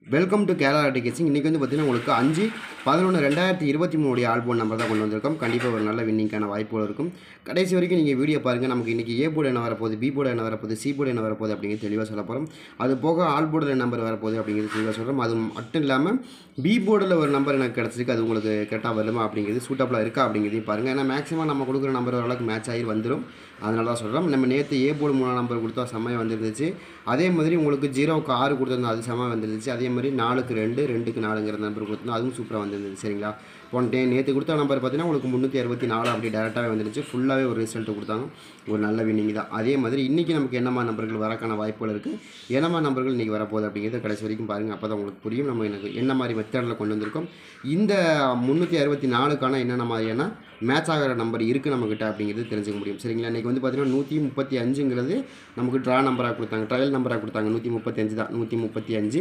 welcome to Kerala டிக்கெட்ஸிங் இன்றைக்கி வந்து பார்த்தீங்கன்னா உங்களுக்கு அஞ்சு பதினொன்று ரெண்டாயிரத்தி இருபத்தி மூணுடைய ஆல்போன் நம்பர் தான் கொண்டு வந்திருக்கோம் கண்டிப்பாக ஒரு நல்ல வின்னிங்கான வாய்ப்புகள் இருக்கும் கடைசி வரைக்கும் நீங்கள் வீடியோ பாருங்கள் நமக்கு இன்றைக்கி ஏ போர்டு என்ன வரப்போகுது பி போர்டு என்ன வரப்போகுது சி போர்டு என்ன வரப்போகுது அப்படிங்கிறது தெளிவாக சொல்ல போகிறோம் அது போக ஆல் போர்டில் நம்பர் வரப்போகுது அப்படிங்கிறது தெளிவாக சொல்கிறோம் அது மட்டும் இல்லாமல் பி போர்டில் ஒரு நம்பர் எனக்கு கிடச்சிருக்கு அது உங்களுக்கு கரெக்டாக வருமா அப்படிங்கிறது சூட்டபுளாக இருக்கா அப்படிங்கிறதையும் பாருங்கள் ஏன்னா மேக்ஸிமம் நம்ம கொடுக்குற நம்பர் ஓரளவுக்கு மேட்ச் ஆகி வந்துடும் அதனால தான் சொல்கிறோம் நம்ம நேற்று ஏ போர்டு மூணு நம்பர் கொடுத்தா செம்மையாக வந்துருந்துச்சு அதே மாதிரி உங்களுக்கு ஜீரோவுக்கு ஆறு கொடுத்துருந்தோம் அது செம்மையாக வந்துருந்துச்சு அதே மாதிரி நாலுக்கு ரெண்டு ரெண்டுக்கு நாலுங்கிற நம்பர் கொடுத்துருந்தோம் அதுவும் சூப்பராக வந்துருந்துச்சு சரிங்களா போன டே நேற்று கொடுத்த நம்பர் பார்த்தீங்கன்னா உங்களுக்கு முந்நூற்றி அறுபத்தி நாலு அப்படி டேரெக்டாகவே வந்துருச்சு ஃபுல்லாகவே ஒரு ரிசல்ட் கொடுத்தாங்க ஒரு நல்ல வின்னிங் தான் அதே மாதிரி இன்றைக்கி நமக்கு என்னமா நம்பர்கள் வரக்கான வாய்ப்புகள் இருக்குது என்னமா நம்பர்கள் இன்றைக்கி வரப்போகுது அப்படிங்கிறது கடைசி வரைக்கும் பாருங்கள் அப்போ தான் உங்களுக்கு புரியும் நம்ம எனக்கு என்ன மாதிரி மெத்தடில் கொண்டு வந்திருக்கோம் இந்த முந்நூற்றி அறுபத்தி நாலுக்கான என்னென்ன மாதிரியான மேட்ச் ஆகிற நம்பர் இருக்குது நம்மக்கிட்ட அப்படிங்கிறது தெரிஞ்சுக்க முடியும் சரிங்களா இன்றைக்கி வந்து பார்த்தீங்கன்னா நூற்றி முப்பத்தி அஞ்சுங்கிறது நமக்கு ட்ரா நம்பராக கொடுத்தாங்க ட்ரையல் நம்பராக கொடுத்தாங்க நூற்றி முப்பத்தி அஞ்சு தான் நூற்றி முப்பத்தி அஞ்சு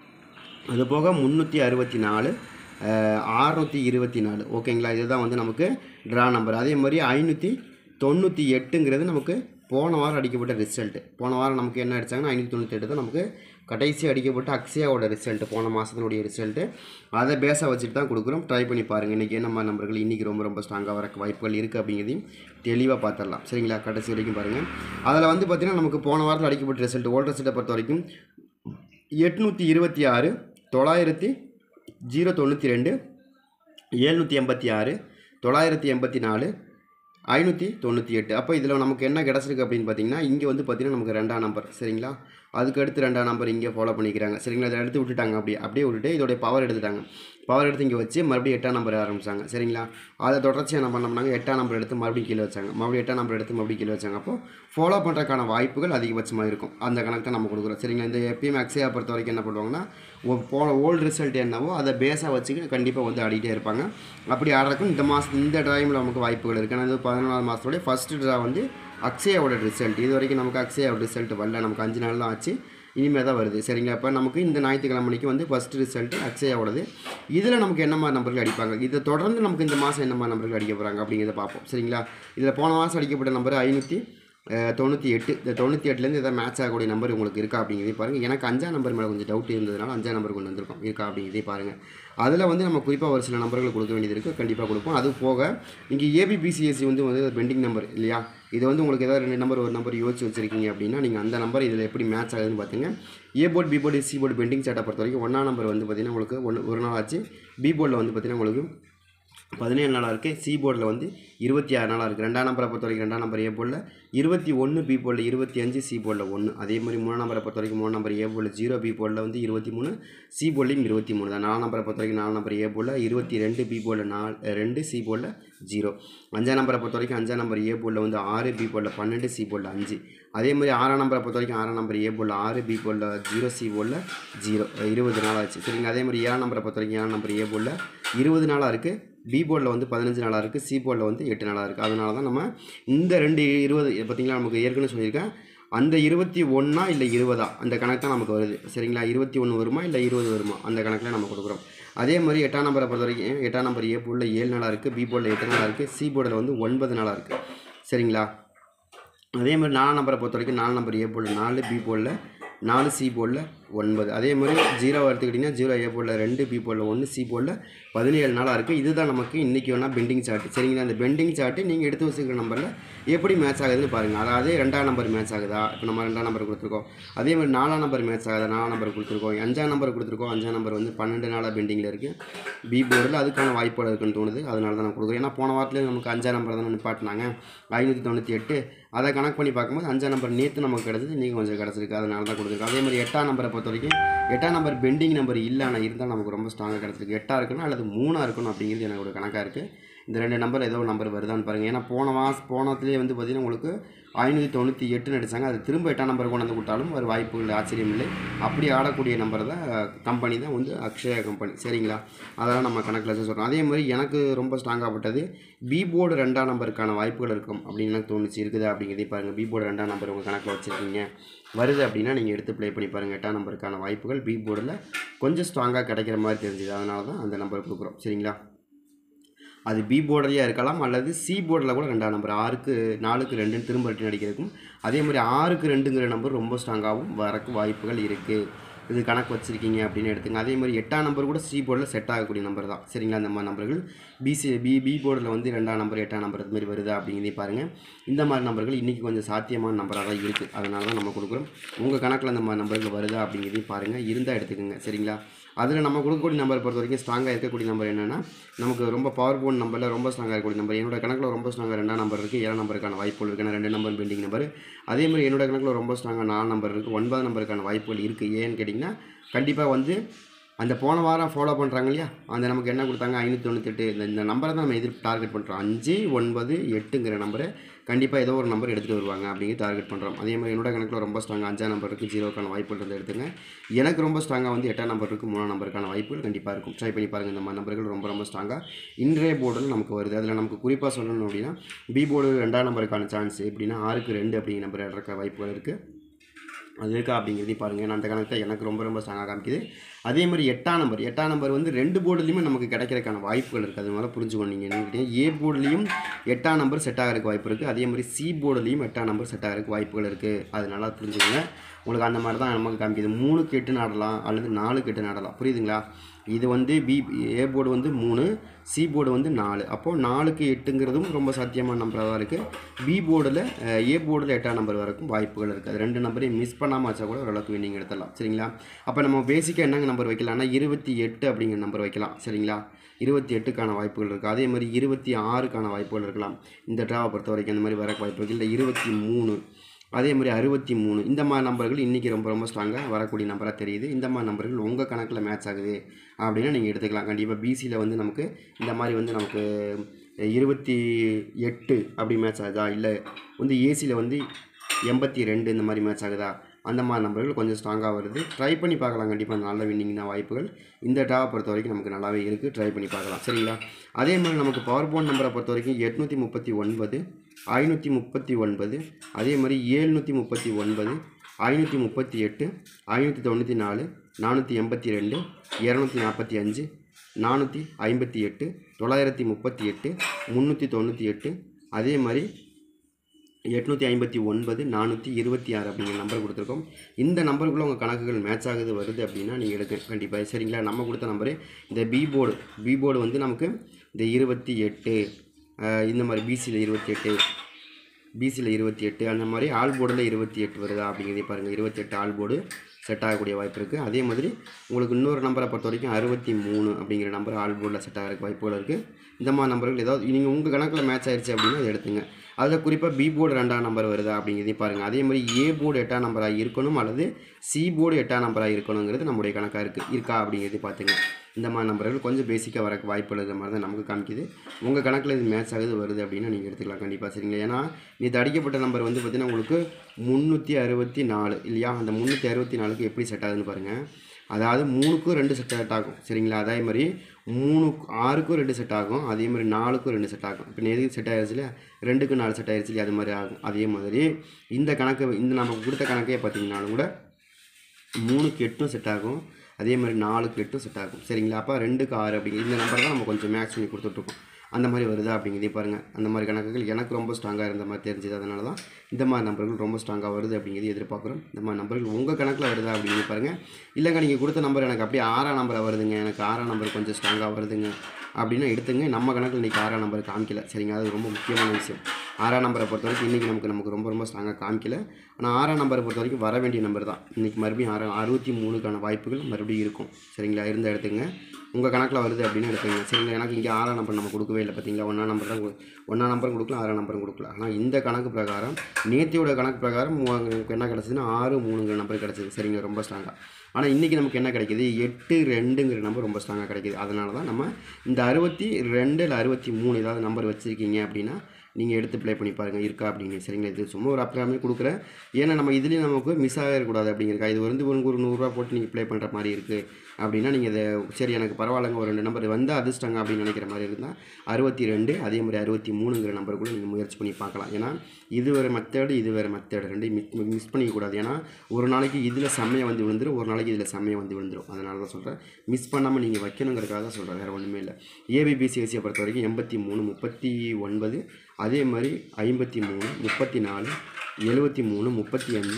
அது போக முந்நூற்றி அறுபத்தி நாலு ஆறுநூற்றி இருபத்தி நாலு ஓகேங்களா இதுதான் வந்து நமக்கு ட்ரா நம்பர் அதே மாதிரி ஐநூற்றி தொண்ணூற்றி எட்டுங்கிறது நமக்கு போன வாரம் அடிக்கப்பட்ட ரிசல்ட்டு போன வாரம் நமக்கு என்ன அடித்தாங்கன்னா ஐநூற்றி தொண்ணூற்றி எட்டு தான் நமக்கு கடைசி அடிக்கப்பட்ட அக்ஸியாவோட ரிசல்ட்டு போன மாதத்தினுடைய ரிசல்ட்டு அதை பேஸாக வச்சுட்டு தான் கொடுக்குறோம் ட்ரை பண்ணி பாருங்கள் இன்றைக்கி என்ன மாதிரி நம்பர்கள் இன்றைக்கி ரொம்ப ரொம்ப ஸ்ட்ராங்காக வர வாய்ப்புகள் இருக்குது அப்படிங்கிறதையும் தெளிவாக பார்த்துடலாம் சரிங்களா கடைசி வரைக்கும் பாருங்கள் அதில் வந்து பார்த்திங்கன்னா நமக்கு போன வாரத்தில் அடிக்கப்பட்ட ரிசல்ட் ஓல்ட் ரிசல்ட்டை பொறுத்த வரைக்கும் எட்நூற்றி இருபத்தி ஆறு தொள்ளாயிரத்தி ஜீரோ தொண்ணூற்றி ரெண்டு ஏழ்நூற்றி எண்பத்தி ஆறு தொள்ளாயிரத்தி எண்பத்தி நாலு ஐநூற்றி தொண்ணூற்றி எட்டு அப்போ இதில் நமக்கு என்ன கிடச்சிருக்கு அப்படின்னு பார்த்தீங்கன்னா இங்கே வந்து பார்த்தீங்கன்னா நமக்கு ரெண்டாம் நம்பர் சரிங்களா அதுக்கு அடுத்து ரெண்டாம் நம்பர் இங்கே ஃபாலோ பண்ணிக்கிறாங்க சரிங்களா இதை எடுத்து விட்டுட்டாங்க அப்படியே அப்படியே விட்டுட்டு இதோடைய பவர் எடுத்துட்டாங்க பவர் எடுத்து இங்கே வச்சு மறுபடியும் எட்டாம் நம்பர் ஆரம்பிச்சாங்க சரிங்களா அதை தொடர்ச்சியாக என்ன பண்ணோம்னாங்க எட்டாம் நம்பர் எடுத்து மறுபடியும் கீழே வச்சாங்க மறுபடியும் எட்டாம் நம்பர் எடுத்து மறுபடியும் கீழே வச்சாங்க அப்போ ஃபாலோ பண்ணுறதுக்கான வாய்ப்புகள் அதிகபட்சமாக இருக்கும் அந்த கணக்கு தான் நம்ம கொடுக்குறோம் சரிங்களா இந்த எப்பயும் அக்ஸையா பொறுத்த வரைக்கும் என்ன பண்ணுவாங்கன்னா ஒ- போன ஓல்டு ரிசல்ட் என்னவோ அதை பேஸாக வச்சுக்கிட்டு கண்டிப்பாக வந்து ஆடிட்டே இருப்பாங்க அப்படி ஆடுறதுக்கும் இந்த மாதம் இந்த ட்ராயிமில் நமக்கு வாய்ப்புகள் இருக்குது ஏன்னா இது பதினொன்றாவது மாதத்தோடைய ஃபஸ்ட்டு ட்ரா வந்து அக்ஸையாவோட ரிசல்ட் இது வரைக்கும் நமக்கு அக்ஸையாவோட ரிசல்ட் வரல நமக்கு அஞ்சு நாள் தான் ஆச்சு இனிமேல் தான் வருது சரிங்களா அப்போ நமக்கு இந்த ஞாயிற்றுக்கிழமை மணிக்கு வந்து ஃபஸ்ட்டு ரிசல்ட்டு அக்ஸையாவோடது இதில் நமக்கு என்ன மாதிரி நம்பர்கள் அடிப்பாங்க இதை தொடர்ந்து நமக்கு இந்த மாதம் என்ன மாதிரி நம்பர்கள் அடிக்க போகிறாங்க அப்படிங்கிறத பார்ப்போம் சரிங்களா இதில் போன மாதம் அடிக்கப்பட்ட நம்பர் ஐநூற்றி தொண்ணூற்றி எட்டு இந்த தொண்ணூற்றி எட்டுலேருந்து எதாவது மேட்ச் ஆகக்கூடிய நம்பர் உங்களுக்கு இருக்கா அப்படிங்கிறதே பாருங்கள் எனக்கு அஞ்சாம் நம்பர் மேலே கொஞ்சம் டவுட் இருந்ததுனால அஞ்சாம் நம்பர் கொண்டு வந்திருக்கோம் இருக்கா அப்படிங்கிறதே பாருங்கள் அதில் வந்து நம்ம குறிப்பாக ஒரு சில நம்பர்கள் கொடுக்க வேண்டியது இருக்குது கண்டிப்பாக கொடுப்போம் அது போக இங்கே ஏபிபிசிஎஸ்சி வந்து வந்து பெண்டிங் நம்பர் இல்லையா இது வந்து உங்களுக்கு ஏதாவது ரெண்டு நம்பர் ஒரு நம்பர் யோசிச்சு வச்சிருக்கீங்க அப்படின்னா நீங்கள் அந்த நம்பர் இதில் எப்படி மேட்ச் ஆகுதுன்னு பார்த்தீங்க A board B board C board pending சார்ட்டை பொறுத்த வரைக்கும் ஒன்றாம் நம்பர் வந்து பார்த்தீங்கன்னா உங்களுக்கு ஒன்று ஒரு நாள் ஆச்சு பி போர்டில் வந்து பார்த்தீங்கன்னா உங்களுக்கு பதினேழு நாளாக இருக்குது சி போர்டில் வந்து இருபத்தி ஆறு நாளாக இருக்குது ரெண்டாம் நம்பரை பொறுத்த வரைக்கும் ரெண்டாம் நம்பர் ஏ போர்டில் இருபத்தி ஒன்று பி போர்டில் இருபத்தி அஞ்சு சி போர்டில் ஒன்று அதே மாதிரி மூணாம் நம்பரை பொறுத்த வரைக்கும் மூணு நம்பர் ஏ போர்டில் ஜீரோ பி போர்டில் வந்து இருபத்தி மூணு சி போர்ட்லையும் இருபத்தி மூணு தான் நாலாம் நம்பரை பொறுத்த வரைக்கும் நாலு நம்பர் ஏ போர்டில் இருபத்தி ரெண்டு பி போர்டில் நாலு ரெண்டு சி போர்டில் ஜீரோ அஞ்சாம் நம்பரை பொறுத்த வரைக்கும் அஞ்சாம் நம்பர் ஏ போர்டில் வந்து ஆறு பி போர்டில் பன்னெண்டு சி போர்டில் அஞ்சு அதே மாதிரி ஆறாம் நம்பரை பொறுத்த வரைக்கும் ஆறாம் நம்பர் ஏ போர்டில் ஆறு பி போர்டில் ஜீரோ சி போர்டில் ஜீரோ இருபது நாள் ஆச்சு சரிங்க அதே மாதிரி ஏழாம் நம்பரை பொறுத்த வரைக்கும் ஏழாம் நம்பர் ஏ போர்டில் இருபது நாளாக இருக்குது பி போர்டில் வந்து பதினஞ்சு நாளாக இருக்குது சி போர்டில் வந்து எட்டு நாளாக இருக்குது அதனால தான் நம்ம இந்த ரெண்டு இருபது பார்த்தீங்களா நமக்கு ஏற்கனவே சொல்லியிருக்கேன் அந்த இருபத்தி ஒன்றா இல்லை இருபதா அந்த கணக்கு தான் நமக்கு வருது சரிங்களா இருபத்தி ஒன்று வருமா இல்லை இருபது வருமா அந்த கணக்கில் நம்ம கொடுக்குறோம் அதே மாதிரி எட்டாம் நம்பரை பொறுத்த வரைக்கும் எட்டாம் நம்பர் ஏ போர்டில் ஏழு நாளாக இருக்குது பி போர்டில் எட்டு நாளாக இருக்குது சி போர்டில் வந்து ஒன்பது நாளாக இருக்குது சரிங்களா அதே மாதிரி நாலாம் நம்பரை பொறுத்த வரைக்கும் நாலு நம்பர் ஏ போர்டில் நாலு பி போர்டில் நாலு சி போர்டில் ஒன்பது அதே மாதிரி ஜீரோ எடுத்துக்கிட்டிங்கன்னா ஜீரோ ஏ போர்டில் ரெண்டு பி போர்டில் ஒன்று சி போர்டில் பதினேழு நாளாக இருக்குது இதுதான் நமக்கு இன்றைக்கி வேணால் பெண்டிங் சார்ட் சரிங்களா அந்த பெண்டிங் சார்ட்டு நீங்கள் எடுத்து வச்சுக்கிற நம்பரில் எப்படி மேட்ச் ஆகுதுன்னு பாருங்கள் அதாவது ரெண்டாம் நம்பர் மேட்ச் ஆகுதா இப்போ நம்ம ரெண்டாம் நம்பர் கொடுத்துருக்கோம் அதே மாதிரி நாலாம் நம்பர் மேட்ச் ஆகுதா நாலாம் நம்பர் கொடுத்துருக்கோம் அஞ்சாம் நம்பர் கொடுத்துருக்கோம் அஞ்சாம் நம்பர் வந்து பன்னெண்டு நாளாக பெண்டிங்கில் இருக்குது பி போர்டில் அதுக்கான வாய்ப்புகள் இருக்குன்னு தோணுது அதனால தான் நான் கொடுக்குறேன் ஏன்னா போன வாரத்தில் நமக்கு அஞ்சாம் நம்பர் தானே நிப்பாட்டினாங்க ஐநூற்றி தொண்ணூற்றி எட்டு அதை கணக்கு பண்ணி பார்க்கும்போது அஞ்சாம் நம்பர் நேற்று நமக்கு கிடச்சிது நீங்கள் கொஞ்சம் கிடச்சிருக்கு அதனால தான் கொடுத்துருக்கோம் அதே மாதிரி எட்டாம் நம்பரை பொறுத்த வரைக்கும் எட்டாம் நம்பர் பெண்டிங் நம்பர் இல்லை ஆனால் இருந்தால் நமக்கு ரொம்ப ஸ்ட்ராங்காக கிடச்சிருக்கு எட்டாக இருக்கணும் அல்லது மூணாக இருக்கணும் அப்படிங்கிறது எனக்கு ஒரு கணக்காக இருக்குது இந்த ரெண்டு நம்பர் ஏதோ ஒரு நம்பர் வருதான்னு பாருங்கள் ஏன்னா போன மாதம் போனத்துலேயே வந்து பார்த்திங்கன்னா உங்களுக்கு ஐநூற்றி தொண்ணூற்றி எட்டுன்னு அடிச்சாங்க அது திரும்ப எட்டாம் நம்பர் கொண்டு வந்து விட்டாலும் ஒரு வாய்ப்புகள் ஆச்சரியம் இல்லை அப்படி ஆடக்கூடிய நம்பர் தான் கம்பெனி தான் வந்து அக்ஷயா கம்பெனி சரிங்களா அதெல்லாம் நம்ம கணக்கில் வச்சு சொல்கிறோம் அதே மாதிரி எனக்கு ரொம்ப ஸ்ட்ராங்காகப்பட்டது பி போர்டு ரெண்டாம் நம்பருக்கான வாய்ப்புகள் இருக்கும் அப்படின்னு எனக்கு தோணுச்சு இருக்குதா அப்படிங்கிறதே பாருங்கள் பி போர்டு ரெண்டாம் நம்பர் உங்கள் கணக்கில் வச்சுருக்கீங்க வருது அப்படின்னா நீங்கள் எடுத்து ப்ளே பண்ணி பாருங்கள் எட்டாம் நம்பருக்கான வாய்ப்புகள் பி போர்டில் கொஞ்சம் ஸ்ட்ராங்காக கிடைக்கிற மாதிரி தெரிஞ்சுது அதனால தான் அந்த நம்பர் கொடுக்குறோம் சரிங்களா அது பி போர்டர்லையாக இருக்கலாம் அல்லது சி போர்டில் கூட ரெண்டாம் நம்பர் ஆறுக்கு நாலுக்கு ரெண்டுன்னு திரும்ப ரிட்டன் அடிக்கிறதுக்கும் அதே மாதிரி ஆறுக்கு ரெண்டுங்கிற நம்பர் ரொம்ப ஸ்ட்ராங்காகவும் வரக்கு வாய்ப்புகள் இருக்குது இது கணக்கு வச்சுருக்கீங்க அப்படின்னு எடுத்துங்க அதே மாதிரி எட்டாம் நம்பர் கூட சி போர்டில் செட் ஆகக்கூடிய நம்பர் தான் சரிங்களா அந்த மாதிரி நம்பர்கள் பிசி பி பி போர்டில் வந்து ரெண்டாம் நம்பர் எட்டாம் நம்பர் இது மாதிரி வருதா அப்படிங்கிறதையும் பாருங்கள் இந்த மாதிரி நம்பர்கள் இன்றைக்கி கொஞ்சம் சாத்தியமான நம்பராக தான் இருக்குது அதனால தான் நம்ம கொடுக்குறோம் உங்கள் கணக்கில் அந்த மாதிரி நம்பர்கள் வருதா அப்படிங்கிறதையும் பாருங்கள் இருந்தால் எடுத்துக்கோங்க சரிங்களா அதில் நம்ம கொடுக்கக்கூடிய நம்பர் பொறுத்த வரைக்கும் ஸ்ட்ராங்காக இருக்கக்கூடிய நம்பர் என்னென்னா நமக்கு ரொம்ப பவர் போன் நம்பரில் ரொம்ப ஸ்ட்ராங்காக இருக்கக்கூடிய நம்பர் என்னோட கணக்கில் ரொம்ப ஸ்ட்ராங்காக ரெண்டாம் நம்பர் இருக்குது ஏழாம் நம்பருக்கான வாய்ப்புகள் இருக்குது ஏன்னா ரெண்டு நம்பர் பெண்டிங் நம்பர் அதே மாதிரி என்னோட கணக்கில் ரொம்ப ஸ்ட்ராங்காக நாலு நம்பர் இருக்குது ஒன்பது நம்பருக்கான வாய்ப்புகள் இருக்குது ஏன்னு கேட்டிங்கன்னா கண்டிப்பாக வந்து அந்த போன வாரம் ஃபாலோ பண்ணுறாங்க இல்லையா அந்த நமக்கு என்ன கொடுத்தாங்க ஐநூற்றி தொண்ணூத்தெட்டு இந்த இந்த நம்பரை தான் நம்ம எதிர் டார்கெட் பண்ணுறோம் அஞ்சு ஒன்பது எட்டுங்கிற நம்பரை கண்டிப்பாக ஏதோ ஒரு நம்பர் எடுத்துகிட்டு வருவாங்க அப்படிங்கிற டார்கெட் பண்ணுறோம் அதே மாதிரி என்னோட கணக்கில் ரொம்ப ஸ்ட்ராங்காக அஞ்சாம் நம்பர் இருக்குது ஜீரோக்கான வாய்ப்புகள் இருந்து எடுத்துங்க எனக்கு ரொம்ப ஸ்ட்ராங்காக வந்து எட்டாம் நம்பர் இருக்குது மூணாம் நம்பருக்கான வாய்ப்புகள் கண்டிப்பாக இருக்கும் ட்ரை பண்ணி பாருங்கள் இந்த மாதிரி நம்பர்கள் ரொம்ப ரொம்ப ஸ்ட்ராங்காக இன்றைய போர்டில் நமக்கு வருது அதில் நமக்கு குறிப்பாக சொல்லணும் அப்படின்னா பி போர்டு ரெண்டாம் நம்பருக்கான சான்ஸ் எப்படின்னா ஆறுக்கு ரெண்டு அப்படிங்கிற நம்பர் இருக்க வாய்ப்புகள் இருக்குது அது இருக்கா அப்படிங்கிறதையும் பாருங்கள் நான் அந்த கணக்கை எனக்கு ரொம்ப ரொம்ப ஸ்ட்ராங்காக காமிக்குது அதே மாதிரி எட்டாம் நம்பர் எட்டாம் நம்பர் வந்து ரெண்டு போர்டுலையுமே நமக்கு கிடைக்கிறதுக்கான வாய்ப்புகள் இருக்குது அதனால புரிஞ்சுக்கணும் நீங்கள் என்னன்னு கேட்டீங்கன்னா ஏ போர்டுலேயும் எட்டாம் நம்பர் செட் ஆகிறதுக்கு வாய்ப்பு இருக்குது அதே மாதிரி சி போர்டுலேயும் எட்டாம் நம்பர் செட் ஆகிறதுக்கு வாய்ப்புகள் இருக்குது அது நல்லா புரிஞ்சுக்கோங்க உங்களுக்கு அந்த மாதிரி தான் நமக்கு காமிக்குது மூணுக்கு எட்டு நாடலாம் அல்லது நாலுக்கு எட்டு நாடலாம் புரியுதுங்களா இது வந்து பி ஏ போர்டு வந்து மூணு சி போர்டு வந்து நாலு அப்போது நாலுக்கு எட்டுங்கிறதும் ரொம்ப சாத்தியமான நம்பராக தான் இருக்குது பி போர்டில் ஏ போர்டில் எட்டாம் நம்பர் வரைக்கும் வாய்ப்புகள் இருக்குது அது ரெண்டு நம்பரையும் மிஸ் பண்ணாமல் வச்சா கூட ஓரளவுக்கு வின்னிங் எடுத்துடலாம் சரிங்களா அப்போ நம்ம பேசிக்காக என்னங்க நம்பர் வைக்கலாம்னா இருபத்தி எட்டு அப்படிங்கிற நம்பர் வைக்கலாம் சரிங்களா இருபத்தி எட்டுக்கான வாய்ப்புகள் இருக்குது அதே மாதிரி இருபத்தி ஆறுக்கான வாய்ப்புகள் இருக்கலாம் இந்த ட்ராவை பொறுத்த வரைக்கும் அந்த மாதிரி வர வாய்ப்பு இருக்குது இல்லை இருபத்தி மூணு அதே மாதிரி அறுபத்தி மூணு இந்த மாதிரி நம்பர்கள் இன்றைக்கி ரொம்ப ரொம்ப ஸ்ட்ராங்காக வரக்கூடிய நம்பராக தெரியுது இந்த மாதிரி நம்பர்கள் உங்கள் கணக்கில் மேட்ச் ஆகுது அப்படின்னா நீங்கள் எடுத்துக்கலாம் கண்டிப்பாக பிசியில் வந்து நமக்கு இந்த மாதிரி வந்து நமக்கு இருபத்தி எட்டு அப்படி மேட்ச் ஆகுதா இல்லை வந்து ஏசியில் வந்து எண்பத்தி ரெண்டு இந்த மாதிரி மேட்ச் ஆகுதா அந்த மாதிரி நம்பர்கள் கொஞ்சம் ஸ்ட்ராங்காக வருது ட்ரை பண்ணி பார்க்கலாம் கண்டிப்பாக நல்ல வின்னிங் தான் வாய்ப்புகள் இந்த டாவை பொறுத்த வரைக்கும் நமக்கு நல்லாவே இருக்குது ட்ரை பண்ணி பார்க்கலாம் சரிங்களா அதே மாதிரி நமக்கு பவர் போன் நம்பரை பொறுத்த வரைக்கும் எட்நூற்றி முப்பத்தி ஒன்பது ஐநூற்றி முப்பத்தி ஒன்பது அதே மாதிரி ஏழ்நூற்றி முப்பத்தி ஒன்பது ஐநூற்றி முப்பத்தி எட்டு ஐநூற்றி தொண்ணூற்றி நாலு நானூற்றி எண்பத்தி ரெண்டு இரநூத்தி நாற்பத்தி அஞ்சு நானூற்றி ஐம்பத்தி எட்டு தொள்ளாயிரத்தி முப்பத்தி எட்டு முந்நூற்றி தொண்ணூற்றி எட்டு அதே மாதிரி எட்நூற்றி ஐம்பத்தி ஒன்பது நானூற்றி இருபத்தி ஆறு அப்படிங்கிற நம்பர் கொடுத்துருக்கோம் இந்த நம்பருக்குள்ளே உங்கள் கணக்குகள் மேட்ச் ஆகுது வருது அப்படின்னா நீங்கள் எடுக்க கண்டிப்பாக சரிங்களா நம்ம கொடுத்த நம்பரு இந்த பி போர்டு பி போர்டு வந்து நமக்கு இந்த இருபத்தி எட்டு அஹ், இந்த மாதிரி பிசியில் இருபத்தி எட்டு பிசியில் இருபத்தி எட்டு அந்த மாதிரி ஆல் போர்டில் இருபத்தி எட்டு வருதா அப்படிங்கிறதே பாருங்கள் இருபத்தி எட்டு ஆல் போர்டு செட் ஆகக்கூடிய வாய்ப்பு இருக்குது அதே மாதிரி உங்களுக்கு இன்னொரு நம்பரை பொறுத்த வரைக்கும் அறுபத்தி மூணு அப்படிங்கிற நம்பர் ஆல் போர்டில் செட் ஆகிறதுக்கு வாய்ப்புகள் இருக்குது இந்த மாதிரி நம்பர்கள் ஏதாவது நீங்கள் உங்கள் கணக்கில் மேட்ச் ஆயிடுச்சு அப்படின்னா அதை எடுத்துங்க அதில் குறிப்பாக பி போர்டு ரெண்டாம் நம்பர் வருதா அப்படிங்கிறதையும் பாருங்கள் அதே மாதிரி ஏ போர்டு எட்டாம் நம்பராக இருக்கணும் அல்லது சி போர்டு எட்டாம் நம்பராக இருக்கணுங்கிறது நம்முடைய கணக்காக இருக்குது இருக்கா அப்படிங்கிறதையும் பார்த்துங்க இந்த மாதிரி நம்பர்கள் கொஞ்சம் பேசிக்காக வரக்கு வாய்ப்பு இருக்கிற மாதிரி தான் நமக்கு காமிக்குது உங்கள் கணக்கில் இது மேட்ச் ஆகுது வருது அப்படின்னா நீங்கள் எடுத்துக்கலாம் கண்டிப்பாக சரிங்களா ஏன்னா இது அடிக்கப்பட்ட நம்பர் வந்து பார்த்திங்கன்னா உங்களுக்கு முந்நூற்றி அறுபத்தி நாலு இல்லையா அந்த முந்நூற்றி அறுபத்தி நாலுக்கு எப்படி செட் ஆகுதுன்னு பாருங்கள் அதாவது மூணுக்கும் ரெண்டு செட் ஆகும் சரிங்களா அதே மாதிரி மூணு ஆறுக்கும் ரெண்டு செட் ஆகும் அதே மாதிரி நாலுக்கும் ரெண்டு செட் ஆகும் இப்போ எதுக்கு செட் ஆயிடுச்சு இல்லையா ரெண்டுக்கு நாலு செட் ஆயிடுச்சு இல்லையா அது மாதிரி ஆகும் அதே மாதிரி இந்த கணக்கு இந்த நமக்கு கொடுத்த கணக்கே பார்த்தீங்கன்னாலும் கூட மூணுக்கு எட்டும் செட் ஆகும் அதே மாதிரி நாலுக்கு எட்டும் செட் ஆகும் சரிங்களா அப்போ ரெண்டுக்கு ஆறு அப்படிங்கிற இந்த நம்பர் தான் நம்ம கொஞ்சம் மேக்ஸ் பண்ணி கொடுத்துட்ருக்கோம் அந்த மாதிரி வருதா அப்படிங்கிறதையும் பாருங்கள் அந்த மாதிரி கணக்குகள் எனக்கு ரொம்ப ஸ்ட்ராங்காக இருந்த மாதிரி தெரிஞ்சது அதனால தான் இந்த மாதிரி நம்பர்கள் ரொம்ப ஸ்ட்ராங்காக வருது அப்படிங்கிறது எதிர்பார்க்குறோம் இந்த மாதிரி நம்பர்கள் உங்கள் கணக்கில் வருதா அப்படிங்கிறது பாருங்கள் இல்லைங்க நீங்கள் கொடுத்த நம்பர் எனக்கு அப்படியே ஆறாம் நம்பரில் வருதுங்க எனக்கு ஆறாம் நம்பர் கொஞ்சம் ஸ்ட்ராங்காக வருதுங்க அப்படின்னா எடுத்துங்க நம்ம கணக்கில் இன்றைக்கி ஆறாம் நம்பர் காமிக்கல சரிங்க அது ரொம்ப முக்கியமான விஷயம் ஆறாம் நம்பரை பொறுத்த வரைக்கும் இன்றைக்கி நமக்கு நமக்கு ரொம்ப ரொம்ப ஸ்ட்ராங்காக காமிக்கல ஆனால் ஆறாம் நம்பரை பொறுத்த வரைக்கும் வர வேண்டிய நம்பர் தான் இன்றைக்கி மறுபடியும் ஆறு அறுபத்தி மூணுக்கான வாய்ப்புகள் மறுபடியும் இருக்கும் சரிங்களா இருந்த எடுத்துங்க உங்கள் கணக்கில் வருது அப்படின்னு எடுத்துங்க சரிங்களா எனக்கு இங்கே ஆறாம் நம்பர் நம்ம கொடுக்கவே இல்லை பார்த்தீங்களா ஒன்றாம் நம்பர் தான் கொடு- ஒன்றாம் நம்பரும் கொடுக்கல ஆறாம் நம்பரும் கொடுக்கல ஆனால் இந்த கணக்கு பிரகாரம் நேத்தியோட கணக்கு பிரகாரம் உங்களுக்கு என்ன கிடச்சதுன்னா ஆறு மூணுங்கிற நம்பர் கிடச்சிது சரிங்க ரொம்ப ஸ்ட்ராங்காக ஆனால் இன்றைக்கி நமக்கு என்ன கிடைக்குது எட்டு ரெண்டுங்கிற நம்பர் ரொம்ப ஸ்ட்ராங்காக கிடைக்குது அதனால தான் நம்ம இந்த அறுபத்தி ரெண்டு இல்லை அறுபத்தி மூணு ஏதாவது நம்பர் வச்சுருக்கீங்க அப்படின்னா நீங்கள் எடுத்து ப்ளே பண்ணி பாருங்கள் இருக்கா அப்படின்னு சரிங்களா இது சும்மா ஒரு அப்ராமே கொடுக்குறேன் ஏன்னா நம்ம இதுலேயும் நமக்கு மிஸ் ஆகிடக்கூடாது அப்படிங்கிறக்கா இது வந்து ஒரு ஒரு நூறுரூவா போட்டு நீங்கள் ப்ளே பண்ணுற மாதிரி இருக்குது அப்படின்னா நீங்கள் இதை சரி எனக்கு பரவாயில்லைங்க ஒரு ரெண்டு நம்பர் வந்து அதிர்ஷ்டங்க அப்படின்னு நினைக்கிற மாதிரி இருந்தால் அறுபத்தி ரெண்டு அதே மாதிரி அறுபத்தி மூணுங்கிற நம்பர் கூட நீங்கள் முயற்சி பண்ணி பார்க்கலாம் ஏன்னா இது வேறு மெத்தேடு இது வேறு மெத்தேடு ரெண்டையும் மிஸ் மிஸ் பண்ணிக்கக்கூடாது ஏன்னா ஒரு நாளைக்கு இதில் செம்மையாக வந்து விழுந்துரும் ஒரு நாளைக்கு இதில் செம்மையாக வந்து விழுந்துரும் அதனால தான் சொல்கிறேன் மிஸ் பண்ணாமல் நீங்கள் வைக்கணுங்கிறதுக்காக தான் சொல்கிறேன் வேறு ஒன்றுமே இல்லை ஏபிபிசிஎஸ்சியை பொறுத்த வரைக்கும் எண்பத்தி மூணு முப்பத்தி ஒன்பது அதே மாதிரி ஐம்பத்தி மூணு முப்பத்தி நாலு எழுபத்தி மூணு முப்பத்தி அஞ்சு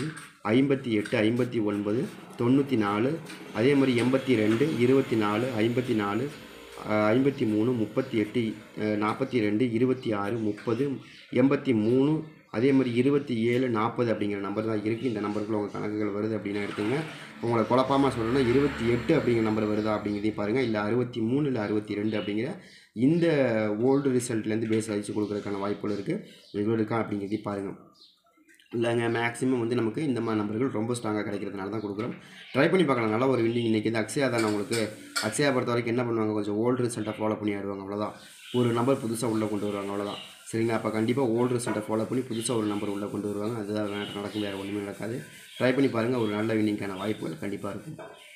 ஐம்பத்தி எட்டு ஐம்பத்தி ஒன்பது தொண்ணூற்றி நாலு அதே மாதிரி எண்பத்தி ரெண்டு இருபத்தி நாலு ஐம்பத்தி நாலு ஐம்பத்தி மூணு முப்பத்தி எட்டு நாற்பத்தி ரெண்டு இருபத்தி ஆறு முப்பது எண்பத்தி மூணு அதே மாதிரி இருபத்தி ஏழு நாற்பது அப்படிங்கிற நம்பர் தான் இருக்குது இந்த நம்பருக்குள்ள உங்கள் கணக்குகள் வருது அப்படின்னு எடுத்துங்க உங்களை குழப்பமாக சொல்லணும்னா இருபத்தி எட்டு அப்படிங்கிற நம்பர் வருதா அப்படிங்கிறதையும் பாருங்கள் இல்லை அறுபத்தி மூணு இல்லை அறுபத்தி ரெண்டு அப்படிங்கிற இந்த ஓல்டு ரிசல்ட்லேருந்து பேஸ் அடித்து கொடுக்குறதுக்கான வாய்ப்புகள் இருக்குது எவ்வளோ இருக்கா அப்படிங்கிறதையும் பாருங்கள் இல்லைங்க மேக்ஸிமம் வந்து நமக்கு இந்த மாதிரி நம்பர்கள் ரொம்ப ஸ்ட்ராங்காக கிடைக்கிறதுனால தான் கொடுக்குறோம் ட்ரை பண்ணி பார்க்கலாம் நல்ல ஒரு வின்னிங் இன்றைக்கி வந்து அக்ஷயா தானே உங்களுக்கு அக்ஷயா பொறுத்த வரைக்கும் என்ன பண்ணுவாங்க கொஞ்சம் ஓல்டு ரிசல்ட்டை ஃபாலோ பண்ணி ஆடுவாங்க அவ்வளோதான் ஒரு நம்பர் புதுசாக உள்ளே கொண்டு வருவாங்க அவ்வளோதான் சரிங்களா அப்போ கண்டிப்பாக ஓல்டு ரிசல்ட்டை ஃபாலோ பண்ணி புதுசாக ஒரு நம்பர் உள்ளே கொண்டு வருவாங்க அதுதான் நடக்கும் வேறு ஒன்றுமே நடக்காது ட்ரை பண்ணி பாருங்கள் ஒரு நல்ல வின்னிங்கான வாய்ப்புகள் கண்டிப்பாக இருக்கும்